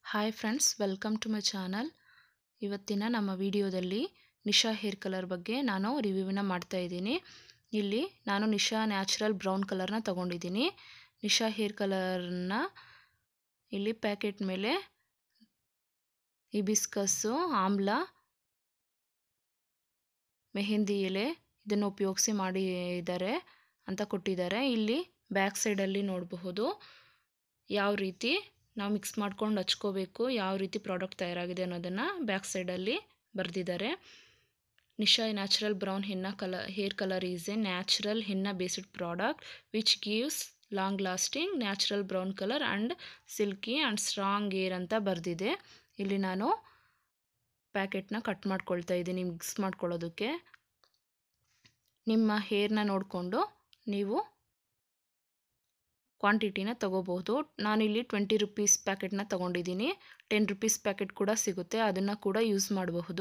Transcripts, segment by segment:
hi friends welcome to my channel ಇವತ್ತಿನ ನಮ್ಮ ವಿಡಿಯೋದಲ್ಲಿ ನಿಶಾ ಹೇರ್ ಕಲರ್ ಬಗ್ಗೆ ನಾನು ರಿವ್ಯೂವಿನ ಮಾಡ್ತಾ ಇದ್ದೀನಿ ಇಲ್ಲಿ ನಾನು ನಿಶಾ ನ್ಯಾಚುರಲ್ ಬ್ರೌನ್ ಕಲರ್ನ ತಗೊಂಡಿದ್ದೀನಿ ನಿಶಾ ಹೇರ್ ಕಲರ್ನ ಇಲ್ಲಿ ಪ್ಯಾಕೆಟ್ ಮೇಲೆ ಹಿಬಿಸ್ಕಸ್ಸು ಆಮ್ಲ ಮೆಹಂದಿ ಎಲೆ ಇದನ್ನು ಉಪಯೋಗಿಸಿ ಮಾಡಿದ್ದಾರೆ ಅಂತ ಕೊಟ್ಟಿದ್ದಾರೆ ಇಲ್ಲಿ ಬ್ಯಾಕ್ ಸೈಡಲ್ಲಿ ನೋಡಬಹುದು ಯಾವ ರೀತಿ ನಾವು ಮಿಕ್ಸ್ ಮಾಡ್ಕೊಂಡು ಹಚ್ಕೋಬೇಕು ಯಾವ ರೀತಿ ಪ್ರಾಡಕ್ಟ್ ತಯಾರಾಗಿದೆ ಅನ್ನೋದನ್ನು ಬ್ಯಾಕ್ ಸೈಡಲ್ಲಿ ಬರೆದಿದ್ದಾರೆ Nisha natural brown henna colour hair colour is a natural henna based product which gives long lasting natural brown colour and silky and strong hair ಅಂತ ಬರೆದಿದೆ ಇಲ್ಲಿ ನಾನು ಪ್ಯಾಕೆಟ್ನ ಕಟ್ ಮಾಡ್ಕೊಳ್ತಾ ಇದ್ದೀನಿ ಮಿಕ್ಸ್ ಮಾಡ್ಕೊಳ್ಳೋದಕ್ಕೆ ನಿಮ್ಮ ಹೇರ್ನ ನೋಡಿಕೊಂಡು ನೀವು ಕ್ವಾಂಟಿಟಿನ ತೊಗೋಬಹುದು ನಾನಿಲ್ಲಿ ಟ್ವೆಂಟಿ ರುಪೀಸ್ ಪ್ಯಾಕೆಟ್ನ ತೊಗೊಂಡಿದ್ದೀನಿ ಟೆನ್ ರುಪೀಸ್ ಪ್ಯಾಕೆಟ್ ಕೂಡ ಸಿಗುತ್ತೆ ಅದನ್ನು ಕೂಡ ಯೂಸ್ ಮಾಡಬಹುದು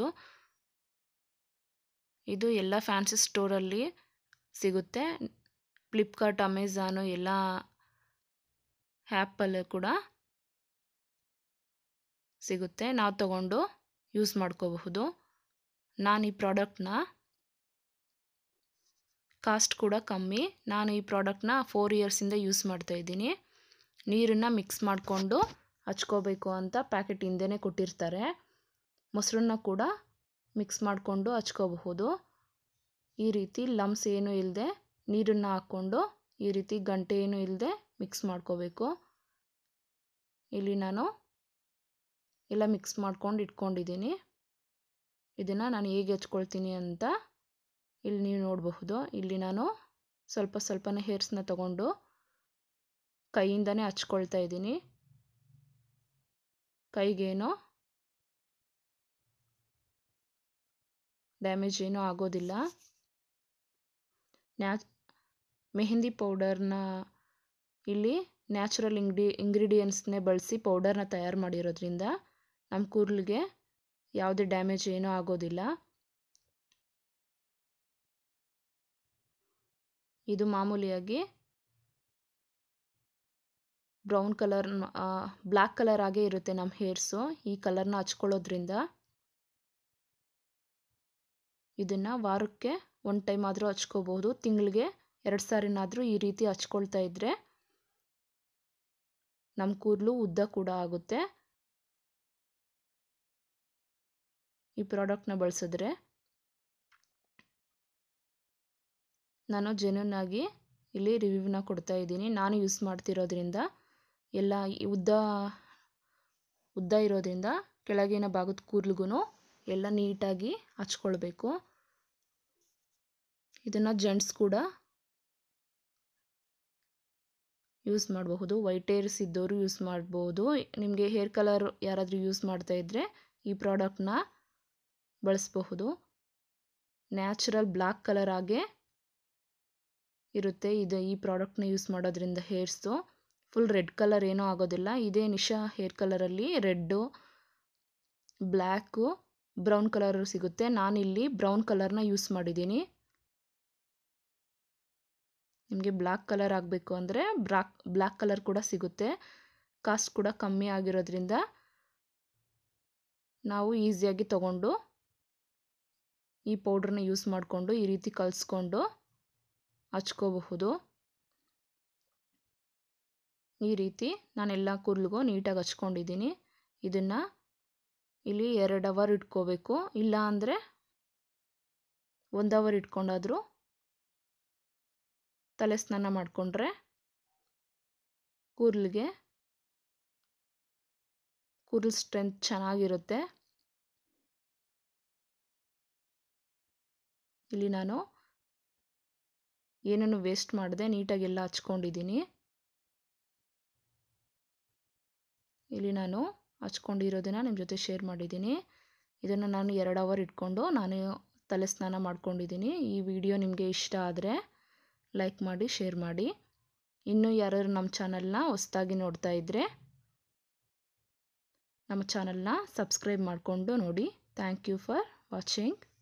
ಇದು ಎಲ್ಲ ಫ್ಯಾನ್ಸಿ ಸ್ಟೋರಲ್ಲಿ ಸಿಗುತ್ತೆ ಫ್ಲಿಪ್ಕಾರ್ಟ್ ಅಮೆಝಾನು ಎಲ್ಲ ಆ್ಯಪಲ್ಲಿ ಕೂಡ ಸಿಗುತ್ತೆ ನಾವು ತಗೊಂಡು ಯೂಸ್ ಮಾಡ್ಕೋಬಹುದು ನಾನು ಈ ಪ್ರಾಡಕ್ಟ್ನ ಕಾಸ್ಟ್ ಕೂಡ ಕಮ್ಮಿ ನಾನು ಈ ಪ್ರಾಡಕ್ಟ್ನ ಫೋರ್ ಇಯರ್ಸಿಂದ ಯೂಸ್ ಮಾಡ್ತಾಯಿದ್ದೀನಿ ನೀರನ್ನು ಮಿಕ್ಸ್ ಮಾಡಿಕೊಂಡು ಹಚ್ಕೋಬೇಕು ಅಂತ ಪ್ಯಾಕೆಟ್ ಹಿಂದೆನೇ ಕೊಟ್ಟಿರ್ತಾರೆ ಮೊಸರನ್ನ ಕೂಡ ಮಿಕ್ಸ್ ಮಾಡಿಕೊಂಡು ಹಚ್ಕೋಬಹುದು ಈ ರೀತಿ ಲಮ್ಸ್ ಏನು ಇಲ್ಲದೆ ನೀರನ್ನು ಹಾಕ್ಕೊಂಡು ಈ ರೀತಿ ಗಂಟೆ ಏನು ಇಲ್ಲದೆ ಮಿಕ್ಸ್ ಮಾಡ್ಕೋಬೇಕು ಇಲ್ಲಿ ನಾನು ಎಲ್ಲ ಮಿಕ್ಸ್ ಮಾಡ್ಕೊಂಡು ಇಟ್ಕೊಂಡಿದ್ದೀನಿ ಇದನ್ನು ನಾನು ಹೇಗೆ ಹಚ್ಕೊಳ್ತೀನಿ ಅಂತ ಇಲ್ಲಿ ನೀವು ನೋಡಬಹುದು ಇಲ್ಲಿ ನಾನು ಸ್ವಲ್ಪ ಸ್ವಲ್ಪನೇ ಹೇರ್ಸ್ನ ತಗೊಂಡು ಕೈಯಿಂದನೇ ಹಚ್ಕೊಳ್ತಾ ಇದ್ದೀನಿ ಕೈಗೇನೋ ಡ್ಯಾಮೇಜ್ ಏನೂ ಆಗೋದಿಲ್ಲ ನ್ಯಾಚ್ ಮೆಹಂದಿ ಪೌಡರ್ನ ಇಲ್ಲಿ ನ್ಯಾಚುರಲ್ ಇಂಗ್ಡಿ ಇಂಗ್ರೀಡಿಯೆಂಟ್ಸ್ನೇ ಬಳಸಿ ಪೌಡರ್ನ ತಯಾರು ಮಾಡಿರೋದ್ರಿಂದ ನಮ್ಮ ಕೂದಲಿಗೆ ಯಾವುದೇ ಡ್ಯಾಮೇಜ್ ಏನೂ ಆಗೋದಿಲ್ಲ ಇದು ಮಾಮೂಲಿಯಾಗಿ ಬ್ರೌನ್ ಕಲರ್ ಬ್ಲ್ಯಾಕ್ ಕಲರ್ ಆಗೇ ಇರುತ್ತೆ ನಮ್ಮ ಹೇರ್ಸು ಈ ಕಲರ್ನ ಹಚ್ಕೊಳ್ಳೋದ್ರಿಂದ ಇದನ್ನು ವಾರಕ್ಕೆ ಒಂದು ಟೈಮ್ ಆದರೂ ಹಚ್ಕೋಬಹುದು ತಿಂಗಳಿಗೆ ಎರಡು ಸಾರಿನಾದರೂ ಈ ರೀತಿ ಹಚ್ಕೊಳ್ತಾ ಇದ್ದರೆ ನಮ್ಮ ಕೂದಲು ಉದ್ದ ಕೂಡ ಆಗುತ್ತೆ ಈ ಪ್ರಾಡಕ್ಟ್ನ ಬಳಸಿದ್ರೆ ನಾನು ಜೆನ್ಯೂನ್ ಆಗಿ ಇಲ್ಲಿ ರಿವ್ಯೂನ ಕೊಡ್ತಾ ಇದ್ದೀನಿ ನಾನು ಯೂಸ್ ಮಾಡ್ತಿರೋದ್ರಿಂದ ಎಲ್ಲ ಉದ್ದ ಉದ್ದ ಇರೋದ್ರಿಂದ ಕೆಳಗಿನ ಭಾಗದ ಕೂದಲಿಗೂ ಎಲ್ಲ ನೀಟಾಗಿ ಹಚ್ಕೊಳ್ಬೇಕು ಇದನ್ನು ಜೆಂಟ್ಸ್ ಕೂಡ ಯೂಸ್ ಮಾಡಬಹುದು ವೈಟ್ ಹೇರ್ಸ್ ಇದ್ದವರು ಯೂಸ್ ಮಾಡ್ಬೋದು ನಿಮಗೆ ಹೇರ್ ಕಲರ್ ಯಾರಾದರೂ ಯೂಸ್ ಮಾಡ್ತಾ ಇದ್ದರೆ ಈ ಪ್ರಾಡಕ್ಟ್ನ ಬಳಸಬಹುದು ನ್ಯಾಚುರಲ್ ಬ್ಲ್ಯಾಕ್ ಕಲರ್ ಆಗೇ ಇರುತ್ತೆ ಇದು ಈ ಪ್ರಾಡಕ್ಟ್ನ ಯೂಸ್ ಮಾಡೋದ್ರಿಂದ ಹೇರ್ಸು ಫುಲ್ ರೆಡ್ ಕಲರ್ ಏನೂ ಆಗೋದಿಲ್ಲ ಇದೇ ನಿಶಾ ಹೇರ್ ಕಲರಲ್ಲಿ ರೆಡ್ಡು ಬ್ಲ್ಯಾಕು ಬ್ರೌನ್ ಕಲರ್ ಸಿಗುತ್ತೆ ನಾನಿಲ್ಲಿ ಬ್ರೌನ್ ಕಲರ್ನ ಯೂಸ್ ಮಾಡಿದ್ದೀನಿ ನಿಮಗೆ ಬ್ಲ್ಯಾಕ್ ಕಲರ್ ಆಗಬೇಕು ಅಂದರೆ ಬ್ಲ್ಯಾಕ್ ಬ್ಲ್ಯಾಕ್ ಕಲರ್ ಕೂಡ ಸಿಗುತ್ತೆ ಕಾಸ್ಟ್ ಕೂಡ ಕಮ್ಮಿ ಆಗಿರೋದ್ರಿಂದ ನಾವು ಈಸಿಯಾಗಿ ತಗೊಂಡು ಈ ಪೌಡ್ರನ್ನ ಯೂಸ್ ಮಾಡಿಕೊಂಡು ಈ ರೀತಿ ಕಲಿಸ್ಕೊಂಡು ಹಚ್ಕೋಬಹುದು ಈ ರೀತಿ ನಾನೆಲ್ಲ ಕೂದಲಿಗೂ ನೀಟಾಗಿ ಹಚ್ಕೊಂಡಿದ್ದೀನಿ ಇದನ್ನು ಇಲ್ಲಿ ಎರಡು ಅವರ್ ಇಟ್ಕೋಬೇಕು ಇಲ್ಲ ಅಂದರೆ ಒಂದು ಅವರ್ ಇಟ್ಕೊಂಡಾದರೂ ತಲೆ ಸ್ನಾನ ಮಾಡಿಕೊಂಡ್ರೆ ಕೂದಲಿಗೆ ಕೂದಲು ಸ್ಟ್ರೆಂತ್ ಚೆನ್ನಾಗಿರುತ್ತೆ ಇಲ್ಲಿ ನಾನು ಏನನ್ನು ವೇಸ್ಟ್ ಮಾಡದೆ ನೀಟಾಗೆಲ್ಲ ಹಚ್ಕೊಂಡಿದ್ದೀನಿ ಇಲ್ಲಿ ನಾನು ಹಚ್ಕೊಂಡಿರೋದನ್ನು ನಿಮ್ಮ ಜೊತೆ ಶೇರ್ ಮಾಡಿದ್ದೀನಿ ಇದನ್ನು ನಾನು ಎರಡು ಅವರ್ ಇಟ್ಕೊಂಡು ನಾನು ತಲೆ ಸ್ನಾನ ಮಾಡ್ಕೊಂಡಿದ್ದೀನಿ ಈ ವಿಡಿಯೋ ನಿಮಗೆ ಇಷ್ಟ ಆದರೆ ಲೈಕ್ ಮಾಡಿ ಶೇರ್ ಮಾಡಿ ಇನ್ನೂ ಯಾರಾದ್ರು ನಮ್ಮ ಚಾನಲ್ನ ಹೊಸ್ದಾಗಿ ನೋಡ್ತಾ ಇದ್ದರೆ ನಮ್ಮ ಚಾನಲ್ನ ಸಬ್ಸ್ಕ್ರೈಬ್ ಮಾಡಿಕೊಂಡು ನೋಡಿ ಥ್ಯಾಂಕ್ ಯು ಫಾರ್ ವಾಚಿಂಗ್